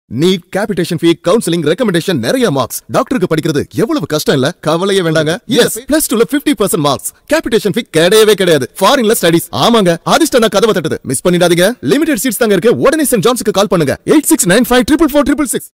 NEET capitation fee counselling recommendation நிறைய marks டாக்டருக்கு படிக்கிறது எவ்வளவு கஷ்டம் இல்ல கவலையே வேண்டாங்க எஸ் பிளஸ் டூல 50% பர்சன்ட் மார்க்ஸ் கேபிடேஷன் ஃபீ கிடையவே கிடையாது ஃபாரின்ல ஸ்டடிஸ் ஆமாங்க அதிர்ஷ்டம் நான் கதவை தட்டுது மிஸ் பண்ணிடாதீங்க லிமிடெட் சீட்ஸ் தாங்க இருக்கு உடனே சென்ட் ஜான்ஸுக்கு கால் பண்ணுங்க eight six nine five triple four triple six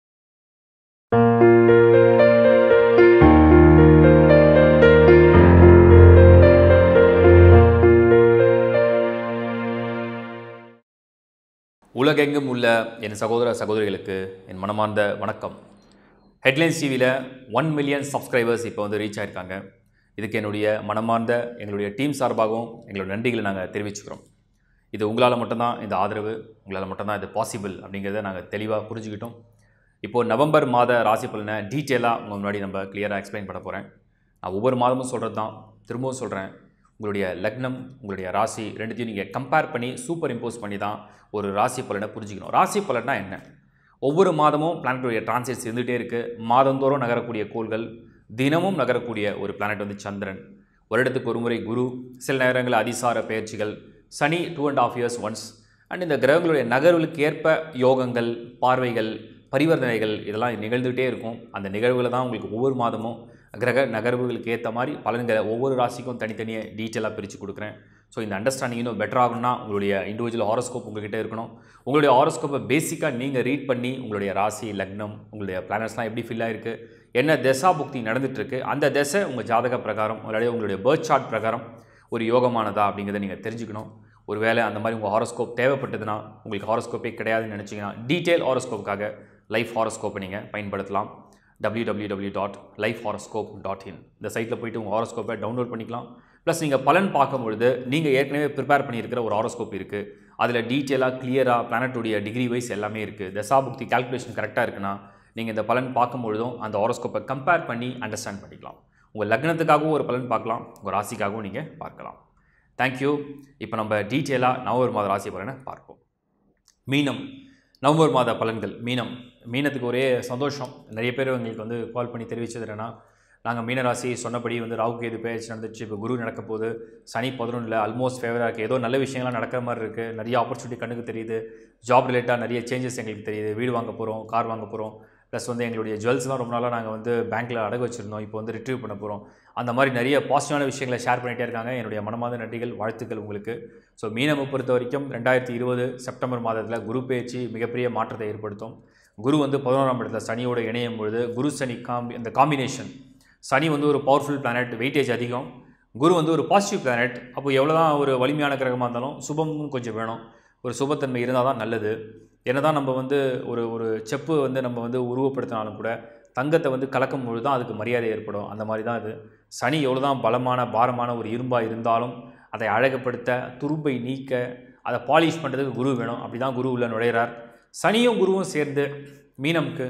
உலகெங்கும் உள்ள என் சகோதர சகோதரிகளுக்கு என் மனமார்ந்த வணக்கம் ஹெட்லைன்ஸ் டிவியில் ஒன் மில்லியன் சப்ஸ்கிரைபர்ஸ் இப்போ வந்து ரீச் ஆயிருக்காங்க இதுக்கு என்னுடைய மனமார்ந்த எங்களுடைய டீம் சார்பாகவும் எங்களோட நன்றிகளை நாங்கள் தெரிவிச்சுக்கிறோம் இது உங்களால் மட்டும்தான் இந்த ஆதரவு உங்களால் மட்டும்தான் இது பாசிபிள் அப்படிங்கிறத நாங்கள் தெளிவாக புரிஞ்சுக்கிட்டோம் இப்போது நவம்பர் மாத ராசி பலனை டீட்டெயிலாக உங்கள் முன்னாடி நம்ம கிளியராக எக்ஸ்பிளைன் பண்ண போகிறேன் நான் ஒவ்வொரு மாதமும் சொல்கிறது தான் திரும்பவும் சொல்கிறேன் உங்களுடைய லக்னம் உங்களுடைய ராசி ரெண்டுத்தையும் நீங்கள் கம்பேர் பண்ணி சூப்பர் இம்போஸ் பண்ணி தான் ஒரு ராசி பலனை புரிஞ்சுக்கணும் ராசி பலன்னா என்ன ஒவ்வொரு மாதமும் பிளானட்டுடைய டிரான்சிட்ஸ் இருந்துகிட்டே இருக்குது மாதந்தோறும் நகரக்கூடிய கோள்கள் தினமும் நகரக்கூடிய ஒரு பிளானட் வந்து சந்திரன் வருடத்துக்கு ஒரு முறை குரு சில நேரங்களில் அதிசார பயிற்சிகள் சனி two and half years once and இந்த கிரகங்களுடைய நகர்வுகளுக்கு ஏற்ப யோகங்கள் பார்வைகள் பரிவர்த்தனைகள் இதெல்லாம் நிகழ்ந்துகிட்டே இருக்கும் அந்த நிகழ்வுகளை தான் உங்களுக்கு ஒவ்வொரு மாதமும் கிரக நகர்வுகளுக்கு ஏற்ற மாதிரி பலன்களை ஒவ்வொரு ராசிக்கும் தனித்தனியாக டீட்டெயிலாக பிரித்து கொடுக்குறேன் ஸோ இந்த அண்டர்ஸ்டாண்டிங் இன்னும் பெட்டர் ஆகணும்னா உங்களுடைய இண்டிவிஜுவல் ஹாரோஸ்கோப் உங்ககிட்ட இருக்கணும் உங்களுடைய ஹாரோஸ்கோப்பை பேசிக்காக நீங்கள் ரீட் பண்ணி உங்களுடைய ராசி லக்னம் உங்களுடைய பிளானட்ஸ்லாம் எப்படி ஃபில் ஆயிருக்கு என்ன தசா புக்தி நடந்துகிட்ருக்கு அந்த தசை உங்கள் ஜாதக பிரகாரம் உங்களுடைய உங்களுடைய பேர்த் சார்ட் பிரகாரம் ஒரு யோகமானதா அப்படிங்கிறத நீங்கள் தெரிஞ்சுக்கணும் ஒருவேளை அந்த மாதிரி உங்கள் ஹாரோஸ்கோப் தேவைப்பட்டதுன்னா உங்களுக்கு ஹாரோஸ்கோப்பே கிடையாதுன்னு நினச்சிங்கன்னா டீட்டெயில் ஹாரோஸ்கோப்புக்காக லைஃப் ஹாரோஸ்கோப்பை நீங்கள் பயன்படுத்தலாம் www.lifehoroscope.in dot life horoscope dot in இந்த சைட்டில் போயிட்டு உங்கள் ஹாரோஸ்கோப்பை டவுன்லோட் பண்ணிக்கலாம் ப்ளஸ் நீங்கள் பலன் பார்க்கும்பொழுது நீங்கள் ஏற்கனவே ப்ரிப்பேர் பண்ணியிருக்கிற ஒரு ஹாரோஸ்கோப் இருக்குது அதில் டீட்டெயிலாக கிளியராக பிளானட்டுடைய டிகிரி வைஸ் எல்லாமே இருக்குது தசாபுக்தி கால்குலேஷன் கரெக்டாக இருக்குன்னா நீங்கள் இந்த பலன் பார்க்கும்பொழுதும் அந்த ஹாரோஸ்கோப்பை கம்பேர் பண்ணி அண்டர்ஸ்டாண்ட் பண்ணிக்கலாம் உங்கள் லக்னத்துக்காகவும் ஒரு பலன் பார்க்கலாம் உங்கள் ராசிக்காகவும் நீங்கள் பார்க்கலாம் தேங்க்யூ இப்போ நம்ம டீட்டெயிலாக நவம்பர் மாத ராசி பலனை பார்ப்போம் மீனம் நவம்பர் மாத பலன்கள் மீனம் மீனத்துக்கு ஒரே சந்தோஷம் நிறைய பேர் எங்களுக்கு வந்து கால் பண்ணி தெரிவித்தது என்னென்னா நாங்கள் மீனராசி சொன்னபடி வந்து ராகு கேது பயிற்சி நடந்துச்சு இப்போ குரு நடக்க போகுது சனி பதினொன்றில் ஆல்மோஸ்ட் ஃபேவராக இருக்குது ஏதோ நல்ல விஷயங்கள்லாம் நடக்கிற மாதிரி இருக்குது நிறைய ஆப்பர்ச்சுனிட்டி கண்ணுக்கு தெரியுது ஜாப் ரிலேட்டாக நிறைய சேஞ்சஸ் எங்களுக்கு தெரியுது வீடு வாங்க போகிறோம் கார் வாங்க போகிறோம் ப்ளஸ் வந்து எங்களுடைய ஜுவல்ஸ்லாம் ரொம்ப நாளாக நாங்கள் வந்து பேங்க்கில் அடகு வச்சுருந்தோம் இப்போ வந்து ரிட்ரீவ் பண்ண போகிறோம் அந்த மாதிரி நிறைய பாசிட்டிவான விஷயங்களை ஷேர் பண்ணிகிட்டே இருக்காங்க என்னுடைய மனமார்ந்த நன்றிகள் வாழ்த்துக்கள் உங்களுக்கு ஸோ மீனமை பொறுத்த வரைக்கும் ரெண்டாயிரத்தி இருபது செப்டம்பர் மாதத்தில் குரு பயிற்சி மிகப்பெரிய மாற்றத்தை ஏற்படுத்தும் குரு வந்து பதினோராம் இடத்துல சனியோடு இணையும் பொழுது குரு சனி காம்பி இந்த காம்பினேஷன் சனி வந்து ஒரு பவர்ஃபுல் பிளானட் வெயிட்டேஜ் அதிகம் குரு வந்து ஒரு பாசிட்டிவ் பிளானட் அப்போ எவ்வளோ தான் ஒரு வலிமையான கிரகமாக இருந்தாலும் சுபமும் கொஞ்சம் வேணும் ஒரு சுபத்தன்மை இருந்தால் தான் நல்லது என்ன தான் நம்ம வந்து ஒரு ஒரு செப்பு வந்து நம்ம வந்து உருவப்படுத்தினாலும் கூட தங்கத்தை வந்து கலக்கும் பொழுது தான் அதுக்கு மரியாதை ஏற்படும் அந்த மாதிரி தான் இது சனி எவ்வளோ தான் பலமான பாரமான ஒரு இரும்பாக இருந்தாலும் அதை அழகுப்படுத்த துரும்பை நீக்க அதை பாலிஷ் பண்ணுறதுக்கு குரு வேணும் அப்படி தான் குரு உள்ள நுழையிறார் சனியும் குருவும் சேர்ந்து மீனம்க்கு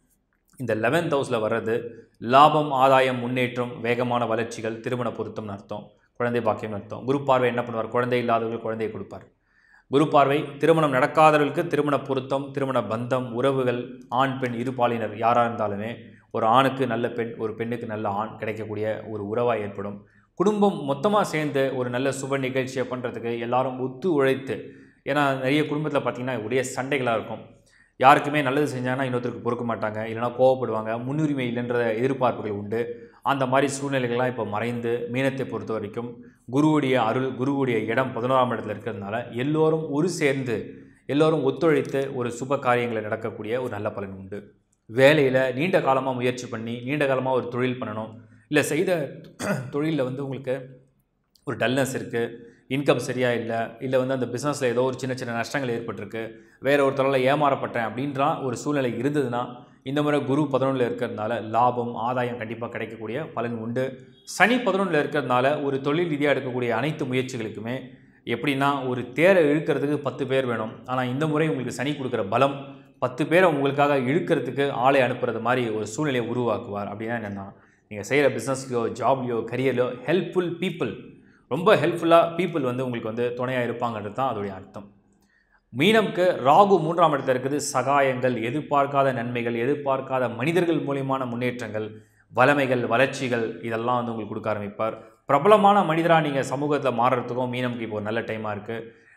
இந்த லெவன்த் ஹவுஸில் வர்றது லாபம் ஆதாயம் முன்னேற்றம் வேகமான வளர்ச்சிகள் திருமண பொருத்தம்னு அர்த்தம் குழந்தை பாக்கியம்னு அர்த்தம் குரு பார்வை என்ன பண்ணுவார் குழந்தை இல்லாதவர்கள் குழந்தையை கொடுப்பார் குரு பார்வை திருமணம் நடக்காதவர்களுக்கு திருமண பொருத்தம் திருமண பந்தம் உறவுகள் ஆண் பெண் இருபாலினர் யாராக இருந்தாலுமே ஒரு ஆணுக்கு நல்ல பெண் ஒரு பெண்ணுக்கு நல்ல ஆண் கிடைக்கக்கூடிய ஒரு உறவாக ஏற்படும் குடும்பம் மொத்தமாக சேர்ந்து ஒரு நல்ல சுப நிகழ்ச்சியை பண்ணுறதுக்கு எல்லாரும் ஒத்து உழைத்து ஏன்னா நிறைய குடும்பத்தில் பார்த்திங்கன்னா ஒரே சண்டைகளாக இருக்கும் யாருக்குமே நல்லது செஞ்சாங்கன்னா இன்னொருத்தருக்கு பொறுக்க மாட்டாங்க இல்லைனா கோவப்படுவாங்க முன்னுரிமை இல்லைன்ற எதிர்பார்ப்புகள் உண்டு அந்த மாதிரி சூழ்நிலைகள்லாம் இப்போ மறைந்து மீனத்தை பொறுத்த வரைக்கும் குருவுடைய அருள் குருவுடைய இடம் பதினோராம் இடத்துல இருக்கிறதுனால எல்லோரும் ஒரு சேர்ந்து எல்லோரும் ஒத்துழைத்து ஒரு சுப காரியங்களை நடக்கக்கூடிய ஒரு நல்ல பலன் உண்டு வேலையில் நீண்ட காலமாக முயற்சி பண்ணி நீண்ட காலமாக ஒரு தொழில் பண்ணணும் இல்லை செய்த தொழிலில் வந்து உங்களுக்கு ஒரு டல்னஸ் இருக்குது இன்கம் சரியாக இல்லை இல்லை வந்து அந்த பிஸ்னஸில் ஏதோ ஒரு சின்ன சின்ன நஷ்டங்கள் ஏற்பட்டிருக்கு வேறு ஒருத்தரால் ஏமாறப்பட்டேன் அப்படின்ற ஒரு சூழ்நிலை இருந்ததுன்னா இந்த முறை குரு பதினொன்றில் இருக்கிறதுனால லாபம் ஆதாயம் கண்டிப்பாக கிடைக்கக்கூடிய பலன் உண்டு சனி பதினொன்றில் இருக்கிறதுனால ஒரு தொழில் ரீதியாக எடுக்கக்கூடிய அனைத்து முயற்சிகளுக்குமே எப்படின்னா ஒரு தேரை இழுக்கிறதுக்கு பத்து பேர் வேணும் ஆனால் இந்த முறை உங்களுக்கு சனி கொடுக்குற பலம் பத்து பேரை உங்களுக்காக இழுக்கிறதுக்கு ஆளை அனுப்புறது மாதிரி ஒரு சூழ்நிலையை உருவாக்குவார் அப்படின்னா என்னென்னா நீங்கள் செய்கிற பிஸ்னஸ்லையோ ஜாப்லையோ கரியர்லையோ ஹெல்ப்ஃபுல் பீப்புள் ரொம்ப ஹெல்ப்ஃபுல்லாக பீப்புள் வந்து உங்களுக்கு வந்து துணையாக இருப்பாங்கன்றது தான் அதோடைய அர்த்தம் மீனம்க்கு ராகு மூன்றாம் இடத்துல இருக்குது சகாயங்கள் எதிர்பார்க்காத நன்மைகள் எதிர்பார்க்காத மனிதர்கள் மூலியமான முன்னேற்றங்கள் வளமைகள் வளர்ச்சிகள் இதெல்லாம் வந்து உங்களுக்கு கொடுக்க ஆரம்பிப்பார் பிரபலமான மனிதராக நீங்கள் சமூகத்தில் மாறுறதுக்கும் மீனம்க்கு இப்போ ஒரு நல்ல டைமாக இருக்குது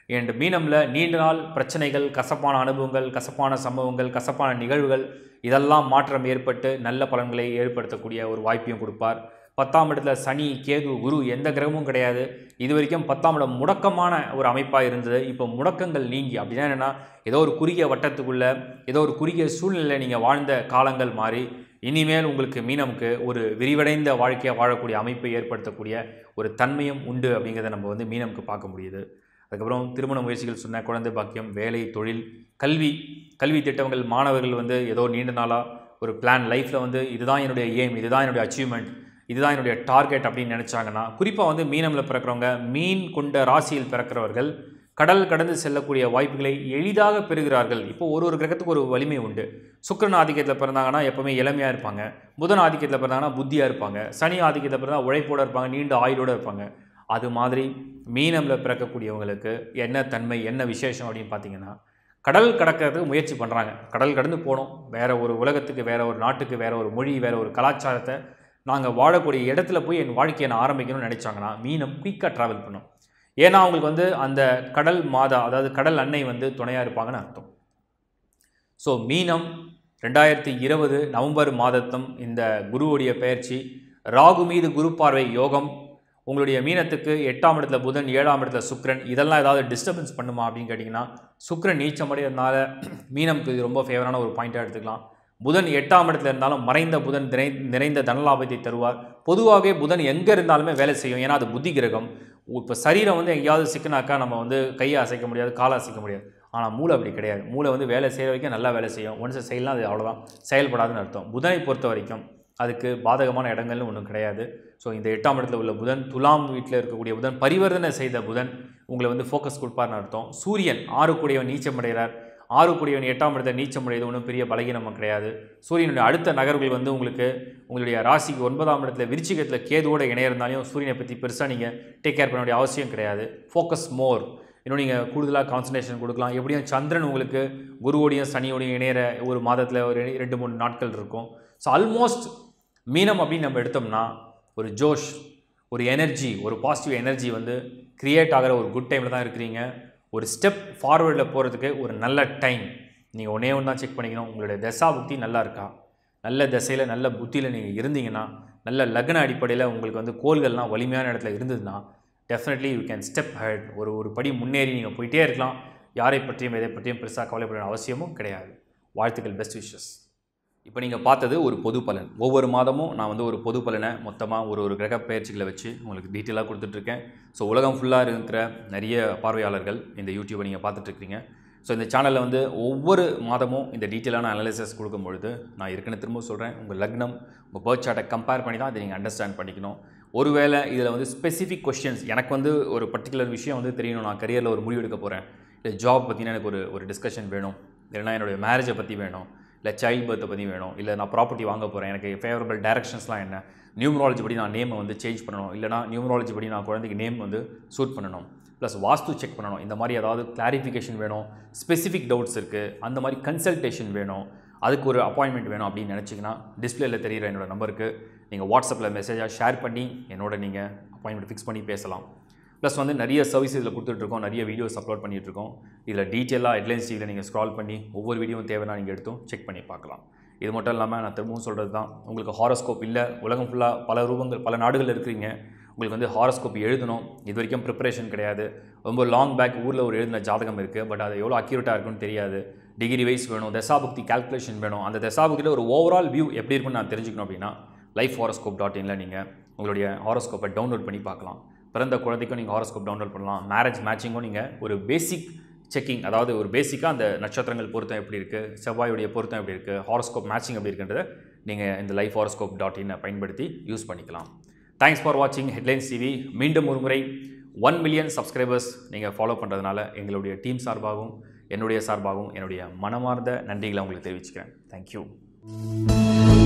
அண்ட் மீனமில் நீண்ட நாள் பிரச்சனைகள் கசப்பான அனுபவங்கள் கசப்பான சம்பவங்கள் கசப்பான நிகழ்வுகள் இதெல்லாம் மாற்றம் ஏற்பட்டு நல்ல பலன்களை ஏற்படுத்தக்கூடிய ஒரு வாய்ப்பையும் கொடுப்பார் பத்தாம் இடத்துல சனி கேது குரு எந்த கிரகமும் கிடையாது இது வரைக்கும் பத்தாம் இடம் முடக்கமான ஒரு அமைப்பாக இருந்தது இப்போ முடக்கங்கள் நீங்கி அப்படின்னா என்னென்னா ஏதோ ஒரு குறுகிய வட்டத்துக்குள்ள ஏதோ ஒரு குறுகிய சூழ்நிலையில் நீங்கள் வாழ்ந்த காலங்கள் மாறி இனிமேல் உங்களுக்கு மீனமுக்கு ஒரு விரிவடைந்த வாழ்க்கையை வாழக்கூடிய அமைப்பை ஏற்படுத்தக்கூடிய ஒரு தன்மையும் உண்டு அப்படிங்கிறத நம்ம வந்து மீனமுக்கு பார்க்க முடியுது அதுக்கப்புறம் திருமண முயற்சிகள் சொன்ன குழந்தை பாக்கியம் வேலை தொழில் கல்வி கல்வி திட்டங்கள் மாணவர்கள் வந்து ஏதோ நீண்ட நாளாக ஒரு பிளான் லைஃப்பில் வந்து இதுதான் என்னுடைய எய்ம் இதுதான் என்னுடைய அச்சீவ்மெண்ட் இதுதான் என்னுடைய டார்கெட் அப்படின்னு நினச்சாங்கன்னா குறிப்பாக வந்து மீனமில் பிறக்கிறவங்க மீன் கொண்ட ராசியில் பிறக்கிறவர்கள் கடல் கடந்து செல்லக்கூடிய வாய்ப்புகளை எளிதாக பெறுகிறார்கள் இப்போ ஒரு ஒரு கிரகத்துக்கு ஒரு வலிமை உண்டு சுக்கிரன் ஆதிக்கத்தில் பிறந்தாங்கன்னா எப்பவுமே இளமையாக இருப்பாங்க புதன் ஆதிக்கத்தில் பிறந்தாங்கன்னா புத்தியாக இருப்பாங்க சனி ஆதிக்கத்தில் பிறந்தா உழைப்போடு இருப்பாங்க நீண்ட ஆயுளோடு இருப்பாங்க அது மாதிரி மீனமில் பிறக்கக்கூடியவங்களுக்கு என்ன தன்மை என்ன விசேஷம் அப்படின்னு பார்த்தீங்கன்னா கடல் கடக்கிறதுக்கு முயற்சி பண்ணுறாங்க கடல் கடந்து போகணும் வேறு ஒரு உலகத்துக்கு வேறு ஒரு நாட்டுக்கு வேறு ஒரு மொழி வேறு ஒரு கலாச்சாரத்தை நாங்கள் வாழக்கூடிய இடத்துல போய் என் வாழ்க்கையை நான் ஆரம்பிக்கணும்னு நினச்சாங்கன்னா மீனம் குயிக்காக ட்ராவல் பண்ணும் ஏன்னா அவங்களுக்கு வந்து அந்த கடல் மாதா அதாவது கடல் அன்னை வந்து துணையாக இருப்பாங்கன்னு அர்த்தம் ஸோ மீனம் ரெண்டாயிரத்தி இருபது நவம்பர் மாதத்தும் இந்த குருவுடைய பெயர்ச்சி ராகு மீது குரு பார்வை யோகம் உங்களுடைய மீனத்துக்கு எட்டாம் இடத்துல புதன் ஏழாம் இடத்துல சுக்கிரன் இதெல்லாம் ஏதாவது டிஸ்டர்பன்ஸ் பண்ணுமா அப்படின்னு கேட்டிங்கன்னா சுக்கிரன் நீச்சமடைகிறதுனால மீனம்க்கு இது ரொம்ப ஃபேவரான ஒரு பாயிண்ட்டாக எடுத்துக்கலாம் புதன் எட்டாம் இடத்துல இருந்தாலும் மறைந்த புதன் நிறை நிறைந்த தனலாபத்தை தருவார் பொதுவாகவே புதன் எங்கே இருந்தாலுமே வேலை செய்யும் ஏன்னா அது புத்தி கிரகம் இப்போ சரீரம் வந்து எங்கேயாவது சிக்கனாக்கா நம்ம வந்து கையை அசைக்க முடியாது காலை அசைக்க முடியாது ஆனால் மூளை அப்படி கிடையாது மூளை வந்து வேலை செய்கிற வரைக்கும் நல்லா வேலை செய்யும் ஒன்ஸ் செய்யலாம் அது அவ்வளோதான் செயல்படாதுன்னு அர்த்தம் புதனை பொறுத்த வரைக்கும் அதுக்கு பாதகமான இடங்கள்னு ஒன்றும் கிடையாது ஸோ இந்த எட்டாம் இடத்துல உள்ள புதன் துலாம் வீட்டில் இருக்கக்கூடிய புதன் பரிவர்த்தனை செய்த புதன் உங்களை வந்து ஃபோக்கஸ் கொடுப்பார்னு அர்த்தம் சூரியன் ஆறு கூடியவன் நீச்சம் அடைகிறார் ஆறு கூடியவன் எட்டாம் இடத்துல நீச்சம் அடைவது ஒன்றும் பெரிய பலகீனம் கிடையாது சூரியனுடைய அடுத்த நகர்வுகள் வந்து உங்களுக்கு உங்களுடைய ராசிக்கு ஒன்பதாம் இடத்துல விருச்சிகத்தில் கேதுவோட இணைய இருந்தாலும் சூரியனை பற்றி பெருசாக நீங்கள் டேக் கேர் பண்ண வேண்டிய அவசியம் கிடையாது ஃபோக்கஸ் மோர் இன்னும் நீங்கள் கூடுதலாக கான்சன்ட்ரேஷன் கொடுக்கலாம் எப்படியும் சந்திரன் உங்களுக்கு குருவோடையும் சனியோடையும் இணையிற ஒரு மாதத்தில் ஒரு ரெண்டு மூணு நாட்கள் இருக்கும் ஸோ ஆல்மோஸ்ட் மீனம் அப்படின்னு நம்ம எடுத்தோம்னா ஒரு ஜோஷ் ஒரு எனர்ஜி ஒரு பாசிட்டிவ் எனர்ஜி வந்து க்ரியேட் ஆகிற ஒரு குட் டைமில் தான் இருக்கிறீங்க ஒரு ஸ்டெப் ஃபார்வேர்டில் போகிறதுக்கு ஒரு நல்ல டைம் நீங்கள் ஒன்றே ஒன்று தான் செக் பண்ணிக்கணும் உங்களுடைய தசா புத்தி நல்லா இருக்கா நல்ல திசையில் நல்ல புத்தியில் நீங்கள் இருந்தீங்கன்னா நல்ல லக்ன அடிப்படையில் உங்களுக்கு வந்து கோள்கள்லாம் வலிமையான இடத்துல இருந்ததுன்னா definitely you can step ahead ஒரு ஒரு படி முன்னேறி நீங்கள் போயிட்டே இருக்கலாம் யாரை பற்றியும் எதை பற்றியும் பெருசாக கவலைப்பட வேண்டிய அவசியமும் கிடையாது வாழ்த்துக்கள் பெஸ்ட் விஷஸ் இப்போ நீங்கள் பார்த்தது ஒரு பொது பலன் ஒவ்வொரு மாதமும் நான் வந்து ஒரு பொது பலனை மொத்தமாக ஒரு ஒரு கிரக பயிற்சிகளை வச்சு உங்களுக்கு டீட்டெயிலாக கொடுத்துட்ருக்கேன் ஸோ உலகம் ஃபுல்லாக இருக்கிற நிறைய பார்வையாளர்கள் இந்த யூடியூப்பை நீங்கள் பார்த்துட்ருக்கீங்க ஸோ இந்த சேனலில் வந்து ஒவ்வொரு மாதமும் இந்த டீட்டெயிலான அனலைசஸ் கொடுக்கும் பொழுது நான் ஏற்கனவே திரும்ப சொல்கிறேன் உங்கள் லக்னம் உங்கள் பேர்த் சார்ட்டை கம்பேர் பண்ணி தான் அதை நீங்கள் அண்டர்ஸ்டாண்ட் பண்ணிக்கணும் ஒருவேளை இதில் வந்து ஸ்பெசிஃபிக் கொஸ்டின்ஸ் எனக்கு வந்து ஒரு பர்டிகுலர் விஷயம் வந்து தெரியணும் நான் கரியரில் ஒரு முடிவு எடுக்க போகிறேன் இல்லை ஜாப் பற்றின எனக்கு ஒரு ஒரு டிஸ்கஷன் வேணும் இல்லைனா என்னுடைய மேரேஜை பற்றி வேணும் இல்லை சைல்ட் பர்த்தை பற்றி வேணும் இல்லை நான் ப்ராப்பர்ட்டி வாங்க போகிறேன் எனக்கு ஃபேவரபிள் டைரக்ஷன்ஸ்லாம் என்ன நியூமராலஜி படி நான் நேமை வந்து சேஞ்ச் பண்ணணும் இல்லைனா நியூமராலஜி படி நான் குழந்தைக்கு நேம் வந்து சூட் பண்ணணும் ப்ளஸ் வாஸ்து செக் பண்ணணும் இந்த மாதிரி ஏதாவது கிளாரிஃபிகேஷன் வேணும் ஸ்பெசிஃபிக் டவுட்ஸ் இருக்குது அந்த மாதிரி கன்சல்டேஷன் வேணும் அதுக்கு ஒரு அப்பாயின்மெண்ட் வேணும் அப்படின்னு நினச்சிங்கன்னா டிஸ்பிளேல தெரிகிற என்னோட நம்பருக்கு நீங்கள் வாட்ஸ்அப்பில் மெசேஜாக ஷேர் பண்ணி என்னோட நீங்கள் அப்பாயின்மெண்ட் ஃபிக்ஸ் பண்ணி பேசலாம் ப்ளஸ் வந்து நிறைய சர்வீஸ் இதில் கொடுத்துட்ருக்கோம் நிறைய வீடியோஸ் அப்லோட் பண்ணிகிட்ருக்கோம் இதில் டீட்டெயிலாக ஹெட்லைன்ஸ் டிவியில் நீங்கள் ஸ்க்ரால் பண்ணி ஒவ்வொரு வீடியோவும் தேவைன்னா நீங்கள் எடுத்தும் செக் பண்ணி பார்க்கலாம் இது மட்டும் இல்லாமல் நான் திரும்பவும் சொல்கிறது தான் உங்களுக்கு ஹாரோஸ்கோப் இல்லை உலகம் ஃபுல்லாக பல ரூபங்கள் பல நாடுகளில் இருக்கிறீங்க உங்களுக்கு வந்து ஹாரோஸ்கோப் எழுதணும் இது வரைக்கும் ப்ரிப்பரேஷன் கிடையாது ரொம்ப லாங் பேக் ஊரில் ஒரு எழுதின ஜாதகம் இருக்குது பட் அது எவ்வளோ அக்யூரேட்டாக இருக்குன்னு தெரியாது டிகிரி வைஸ் வேணும் தசாபுக்தி கால்குலேஷன் வேணும் அந்த தசாபுக்தியில் ஒரு ஓவரால் வியூ எப்படி இருக்குன்னு நான் தெரிஞ்சுக்கணும் அப்படின்னா லைஃப் ஹாரோஸ்கோப் டாட் இனில் நீங்கள் உங்களுடைய ஹாரோஸ்கோப்பை டவுன்லோட் பண்ணி பார்க்கலாம் பிறந்த குழந்தைக்கும் நீங்கள் ஹாரோஸ்கோப் டவுன்லோட் பண்ணலாம் மேரேஜ் மேட்சிங்கும் நீங்கள் ஒரு பேசிக் செக்கிங் அதாவது ஒரு பேசிக்காக அந்த நட்சத்திரங்கள் பொருத்தம் எப்படி இருக்குது செவ்வாயுடைய பொருத்தம் எப்படி இருக்குது ஹாரோஸ்கோப் மேட்சிங் எப்படி இருக்குன்றதை நீங்கள் இந்த லைஃப் ஹாரோஸ்கோப் டாட் இன்னை பயன்படுத்தி யூஸ் பண்ணிக்கலாம் தேங்க்ஸ் ஃபார் வாட்சிங் ஹெட்லைன்ஸ் டிவி மீண்டும் ஒரு முறை ஒன் மில்லியன் சப்ஸ்கிரைபர்ஸ் நீங்கள் ஃபாலோ பண்ணுறதுனால எங்களுடைய டீம் சார்பாகவும் என்னுடைய சார்பாகவும் என்னுடைய மனமார்ந்த நன்றிகளை உங்களுக்கு தெரிவிச்சுக்கிறேன் தேங்க்யூ